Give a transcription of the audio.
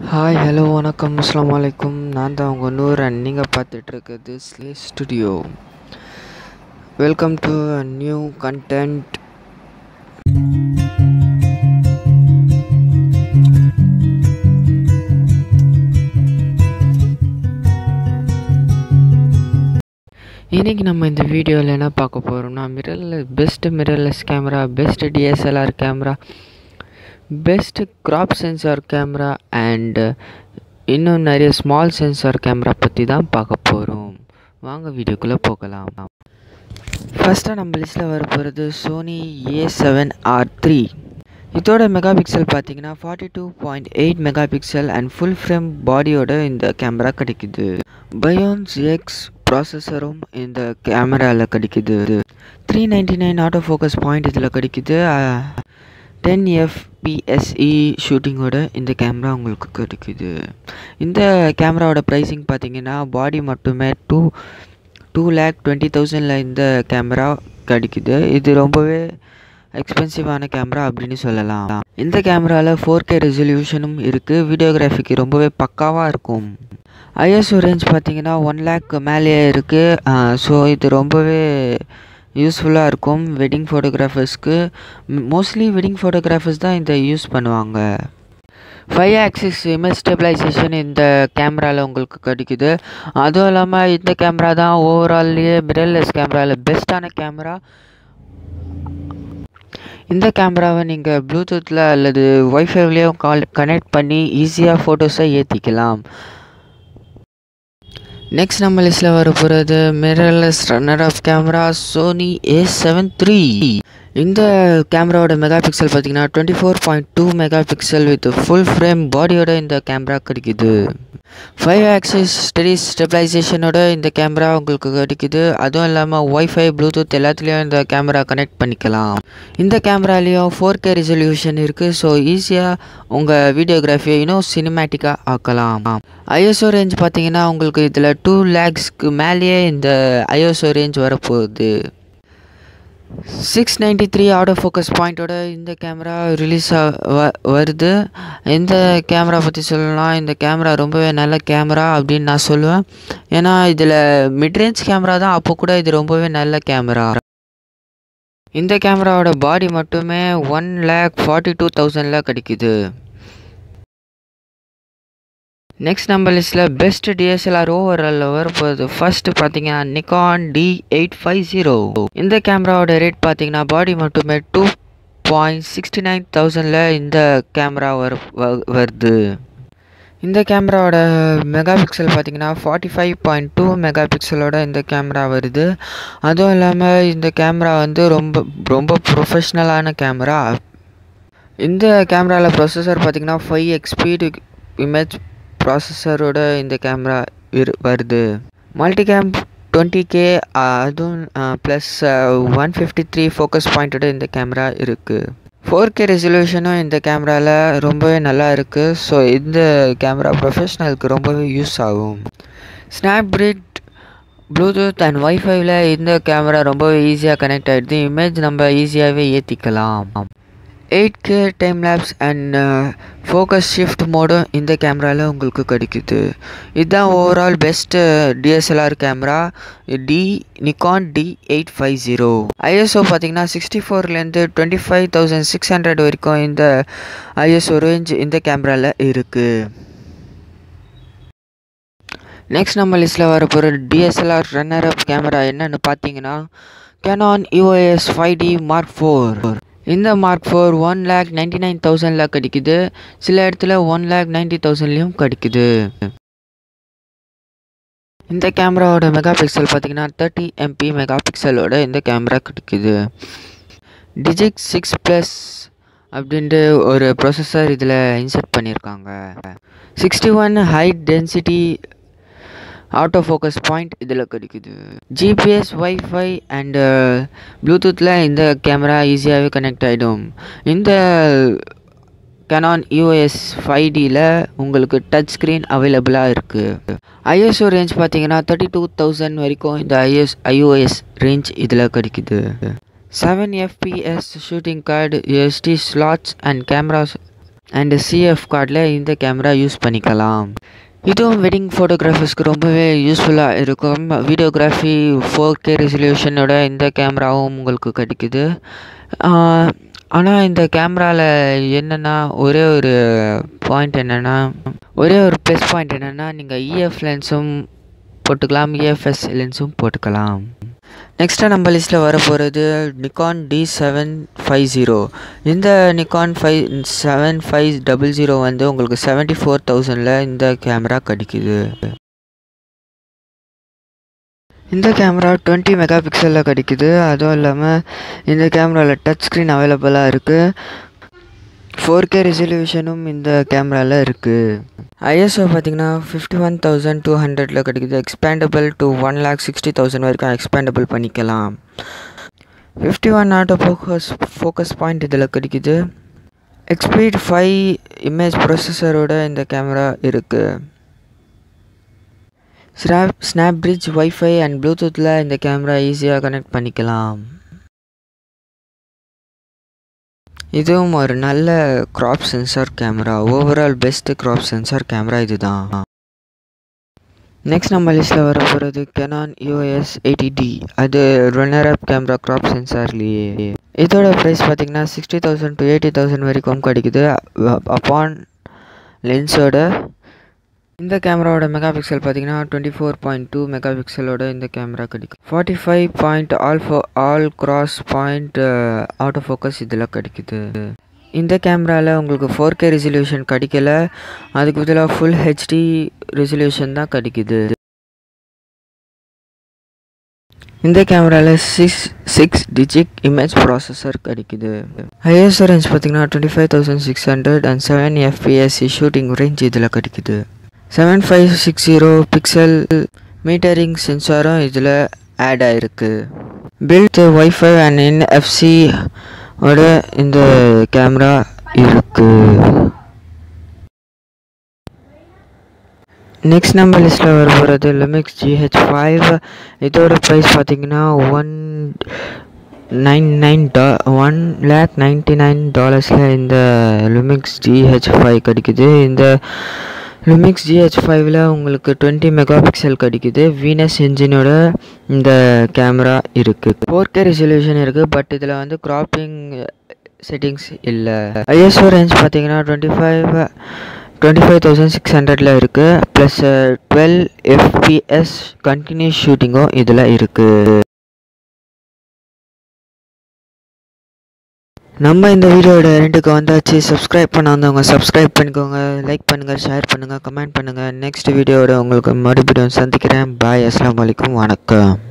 hi hello வணக்கம் அஸ்லாம் வலைக்கும் நான் தான் உங்கள் நூர் அண்ட் நீங்கள் பார்த்துட்டு இருக்கிறது slay studio welcome to new content இன்றைக்கி நம்ம இந்த வீடியோவில் என்ன பார்க்க போகிறோம்னா mirrorless best mirrorless camera best DSLR camera best crop sensor camera and இன்னும் நிறைய ஸ்மால் சென்சார் கேமரா பற்றி தான் பார்க்க போகிறோம் வாங்க வீடியோக்குள்ளே போகலாம் ஃபஸ்ட்டாக நம்ம லிஸ்ட்டில் வர போகிறது Sony A seven R three இதோட மெகா பிக்சல் பார்த்தீங்கன்னா forty two point eight mega pixel and full frame பாடியோட இந்த கேமரா கிடைக்குது பயோன்ஸ் எக்ஸ் ப்ராசஸரும் இந்த கேமராவில் கிடைக்குது three ninety nine auto focus point இதில் கிடைக்குது டென் எஃப்பிஎஸ்இ ஷூட்டிங்கோட இந்த கேமரா உங்களுக்கு கிடைக்குது இந்த கேமராவோட ப்ரைஸிங் பார்த்தீங்கன்னா பாடி மட்டுமே டூ டூ லேக் டுவெண்ட்டி தௌசண்டில் இந்த கேமரா கிடைக்குது இது ரொம்பவே எக்ஸ்பென்சிவான கேமரா அப்படின்னு சொல்லலாம் இந்த கேமராவில் ஃபோர் கே ரெசல்யூஷனும் இருக்குது வீடியோகிராஃபிக்கு ரொம்பவே பக்காவாக இருக்கும் ஐஎஸ்ஓ ரேஞ்ச் பார்த்தீங்கன்னா ஒன் லேக் மேலேயே இருக்குது ஸோ இது ரொம்பவே யூஸ்ஃபுல்லாக இருக்கும் வெட்டிங் ஃபோட்டோகிராஃபர்ஸ்க்கு மோஸ்ட்லி வெட்டிங் ஃபோட்டோகிராஃபர்ஸ் தான் இதை யூஸ் பண்ணுவாங்க ஃபைவ் ஆக்சிஸ் இமேஜ் ஸ்டெபிலைசேஷன் இந்த கேமராவில் உங்களுக்கு கிடைக்குது அதுவும் இல்லாமல் இந்த கேமரா தான் ஓவரால்லையே மிரர்லெஸ் கேமராவில் பெஸ்ட்டான கேமரா இந்த கேமராவை நீங்கள் ப்ளூடூத்தில் அல்லது ஒய்ஃபைவ்லேயும் கால் கனெக்ட் பண்ணி ஈஸியாக ஃபோட்டோஸை ஏற்றிக்கலாம் நெக்ஸ்ட் நம்ம லிஸ்ட்டில் வர போகிறது mirrorless runner up camera Sony A seven three இந்த கேமராவோட மெகா பிக்சல் பார்த்தீங்கன்னா twenty four point two mega pixel with full frame பாடியோட இந்த கேமரா கிடைக்குது ஃபைவ் ஆக்சிஸ் ஸ்டெடி ஸ்டெபிலைசேஷனோட இந்த கேமரா உங்களுக்கு கிடைக்குது அதுவும் இல்லாமல் ஒய்ஃபை ப்ளூடூத் எல்லாத்துலேயும் இந்த கேமரா கனெக்ட் பண்ணிக்கலாம் இந்த கேமராலேயும் ஃபோர் கே ரெசல்யூஷன் இருக்குது ஸோ ஈஸியாக உங்கள் வீடியோகிராஃபியை இன்னும் சினிமேட்டிக்காக ஆக்கலாம் ஐஎஸ்ஓ ரேஞ்ச் பார்த்தீங்கன்னா உங்களுக்கு இதில் டூ லேக்ஸ்க்கு மேலேயே இந்த ஐஎஸ்ஓ ரேஞ்ச் வரப்போகுது six ninety three auto focus பாயிண்ட்டோட இந்த கேமரா ரிலீஸ் வருது இந்த கேமரா பற்றி சொல்லலாம் இந்த கேமரா ரொம்பவே நல்ல கேமரா அப்படின்னு நான் சொல்லுவேன் ஏன்னா இதில் மிட்ரேஞ்ச் கேமரா தான் அப்போ கூட இது ரொம்பவே நல்ல கேமரா இந்த கேமராவோட பாடி மட்டுமே ஒன் லேக் ஃபார்ட்டி டூ தௌசண்டில் கிடைக்குது நெக்ஸ்ட் நம்ம லிஸ்ட்டில் பெஸ்ட் டிஎஸ்எல்ஆர் ஓவராலில் வரப்போகுது ஃபர்ஸ்ட் பார்த்தீங்கன்னா Nikon D eight five zero இந்த கேமராவோட ரேட் பார்த்தீங்கன்னா பாடி மட்டுமே டூ பாயிண்ட் சிக்ஸ்டி நைன் தௌசண்டில் இந்த கேமரா வரு வருது இந்த கேமராவோட மெகா பிக்சல் பார்த்தீங்கன்னா forty five point two mega பிக்சலோட இந்த கேமரா வருது அதுவும் இல்லாமல் இந்த கேமரா வந்து ரொம்ப ரொம்ப ப்ரொஃபஷ்னலான கேமரா இந்த கேமராவில் ப்ரொசஸர் பார்த்தீங்கன்னா ஃபைவ் எக்ஸ்பீடு இமேஜ் ப்ராசஸரோட இந்த கேமரா இரு வருது மல்டி கேம் டுவெண்ட்டி கே அதுவும் plus one fifty three focus பாயிண்டோட இந்த கேமரா இருக்குது ஃபோர் கே ரெசல்யூஷனும் இந்த கேமராவில் ரொம்பவே நல்லா இருக்குது ஸோ இந்த கேமரா ப்ரொஃபஷ்னலுக்கு ரொம்பவே யூஸ் ஆகும் ஸ்னாப்பிரிட் ப்ளூடூத் அண்ட் ஒய்ஃபைவில் இந்த கேமரா ரொம்பவே ஈஸியாக கனெக்ட் ஆகிடுது இமேஜ் நம்ம ஈஸியாகவே ஏற்றிக்கலாம் eight K time lapse and focus shift மோடும் இந்த கேமராவில் உங்களுக்கு கிடைக்குது இதுதான் overall best DSLR camera D Nikon D eight five zero ISO பார்த்தீங்கன்னா சிக்ஸ்டி ஃபோர்லேருந்து twenty five thousand six hundred வரைக்கும் இந்த ஐஎஸ்ஓ ரேஞ்ச் இந்த கேமராவில் இருக்குது நெக்ஸ்ட் நம்ம லிஸ்ட்டில் வர போகிற டிஎஸ்எல்ஆர் ரன்னர் அப் கேமரா என்னன்னு பார்த்தீங்கன்னா Canon EOS five D mark four இந்த mark four one lakh ninety nine தௌசண்டில் கிடைக்குது சில இடத்துல ஒன் லேக் நைன்டி தௌசண்ட்லேயும் கிடைக்குது இந்த கேமராவோட மெகா பிக்சல் பார்த்தீங்கன்னா தேர்ட்டி எம்பி மெகா பிக்சலோட இந்த கேமரா கிடைக்குது டிஜிக் சிக்ஸ் ப்ளஸ் அப்படின்ட்டு ஒரு ப்ரொசஸர் இதில் இன்சர்ட் பண்ணியிருக்காங்க sixty one high density auto focus point இதில் கிடைக்குது ஜிபிஎஸ் ஒய்ஃபை அண்டு ப்ளூடூத்தில் இந்த கேமரா ஈஸியாகவே கனெக்ட் ஆகிடும் இந்த கெனான் யூஎஸ் ஃபைவ் டியில் உங்களுக்கு டச் ஸ்க்ரீன் அவைலபிளாக இருக்குது ஐஎஸ்ஓ ரேஞ்ச் பார்த்தீங்கன்னா தேர்ட்டி டூ தௌசண்ட் வரைக்கும் இந்த ஐஎஸ் ஐஓஎஸ் ரேஞ்ச் இதில் கிடைக்குது seven FPS shooting card SD slots and cameras and CF கார்டில் இந்த கேமரா யூஸ் பண்ணிக்கலாம் இதுவும் வெட்டிங் ஃபோட்டோகிராஃபர்ஸ்க்கு ரொம்பவே யூஸ்ஃபுல்லாக இருக்கும் வீடியோகிராஃபி ஃபோர் கே ரெசல்யூஷனோட இந்த கேமராவும் உங்களுக்கு கிடைக்குது ஆனால் இந்த கேமராவில் என்னென்னா ஒரே ஒரு பாயிண்ட் என்னென்னா ஒரே ஒரு ப்ளஸ் பாயிண்ட் என்னென்னா நீங்கள் இஎஃப் லென்ஸும் போட்டுக்கலாம் இஎஃப்எஸ் லென்ஸும் போட்டுக்கலாம் நெக்ஸ்ட்டாக நம்ம லிஸ்ட்டில் வர போகிறது Nikon D seven five zero இந்த Nikon five seven five double zero வந்து உங்களுக்கு செவன்ட்டி ஃபோர் தௌசண்டில் இந்த கேமரா கிடைக்குது இந்த கேமரா டுவெண்ட்டி மெகா பிக்சலில் கிடைக்குது அதுவும் இல்லாமல் இந்த கேமராவில் டச் ஸ்க்ரீன் அவைலபிளாக இருக்குது ஃபோர் கே ரெசல்யூஷனும் இந்த கேமராவில் இருக்குது ஐஎஸ்ஓ பார்த்தீங்கன்னா ஃபிஃப்டி ஒன் தௌசண்ட் டூ ஹண்ட்ரடில் கிடைக்குது expandable to one lakh sixty thousand வரைக்கும் எக்ஸ்பேண்டபிள் பண்ணிக்கலாம் fifty one auto focus focus point இதில் கிடைக்குது எக்ஸ்பீட் ஃபைவ் இமேஜ் ப்ரொசஸரோட இந்த கேமரா இருக்குது snap snap bridge wifi and ப்ளூடூத்தில் இந்த கேமரா ஈஸியாக கனெக்ட் பண்ணிக்கலாம் இதுவும் ஒரு நல்ல crop sensor camera overall best crop sensor camera இது தான் நெக்ஸ்ட் நம்ம லிஸ்ட்டில் வர போகிறது கெனான் யூஎஸ் எயிட்டி டி அது ரன்னர் ஆப் கேமரா க்ராப் சென்சார்லேயே இதோட ப்ரைஸ் பார்த்தீங்கன்னா sixty thousand to eighty thousand வரைக்கும் கிடைக்குது அப்பான் லென்ஸோட இந்த கேமராவோட மெகா பிக்சல் பார்த்தீங்கன்னா twenty four point two mega பிக்சலோட இந்த கேமரா கிடைக்கும் ஃபார்ட்டி ஃபைவ் பாயிண்ட் ஆல் ஃபோ all cross point auto focus இதில் கிடைக்குது இந்த கேமராவில் உங்களுக்கு ஃபோர் கே ரெசல்யூஷன் கிடைக்கல அதுக்கு பதிலாக ஃபுல் ஹெச்டி ரெசல்யூஷன் தான் கிடைக்குது இந்த கேமராவில் six six digit image processor கிடைக்குது ஹையஸ்ட் ரேஞ்ச் பார்த்தீங்கன்னா twenty five thousand six hundred and seven எஃப்பிஎஸ்சி ஷூட்டிங் ரேஞ்ச் இதில் கிடைக்குது seven five six zero pixel metering சென்சாரும் இதில் ஆட் ஆகிருக்கு பில்ட் ஒய்ஃபை அண்ட் என்எஃப்சி ஓட இந்த கேமரா இருக்குது நெக்ஸ்ட் நம்ம லிஸ்ட்டில் வர போகிறது லிமிக்ஸ் ஜிஹெச் ஃபைவ் இதோட ப்ரைஸ் பார்த்தீங்கன்னா ஒன் நைன் நைன் டா ஒன் லேக் நைன்டி நைன் டாலர்ஸில் இந்த லுமிக்ஸ் ஜிஹெச் ஃபைவ் கிடைக்குது இந்த லுமிக்ஸ் ஜிஹெச் ஃபைவ்ல உங்களுக்கு டுவெண்ட்டி மெகா பிக்சல் கிடைக்குது வீனஸ் இன்ஜினோட இந்த கேமரா இருக்குது ஃபோர் கே ரெசல்யூஷன் இருக்குது பட் இதில் வந்து க்ராப்பிங் செட்டிங்ஸ் இல்லை ஐஎஸ்ஓ ரேஞ்ச் பார்த்தீங்கன்னா twenty five twenty five thousand six ஹண்ட்ரடில் இருக்குது ப்ளஸ் டுவெல் எஃபிஎஸ் கண்டினியூஸ் ஷூட்டிங்கும் இதில் இருக்குது நம்ம இந்த வீடியோட ரெண்டுக்கு வந்தாச்சு சப்ஸ்கிரைப் பண்ண வந்தவங்க சப்ஸ்கிரைப் பண்ணிக்கோங்க லைக் பண்ணுங்கள் ஷேர் பண்ணுங்கள் கமெண்ட் பண்ணுங்கள் நெக்ஸ்ட் வீடியோட உங்களுக்கு மறுபடியும் சந்திக்கிறேன் பாய் அஸ்லாம் வலைக்கும் வணக்கம்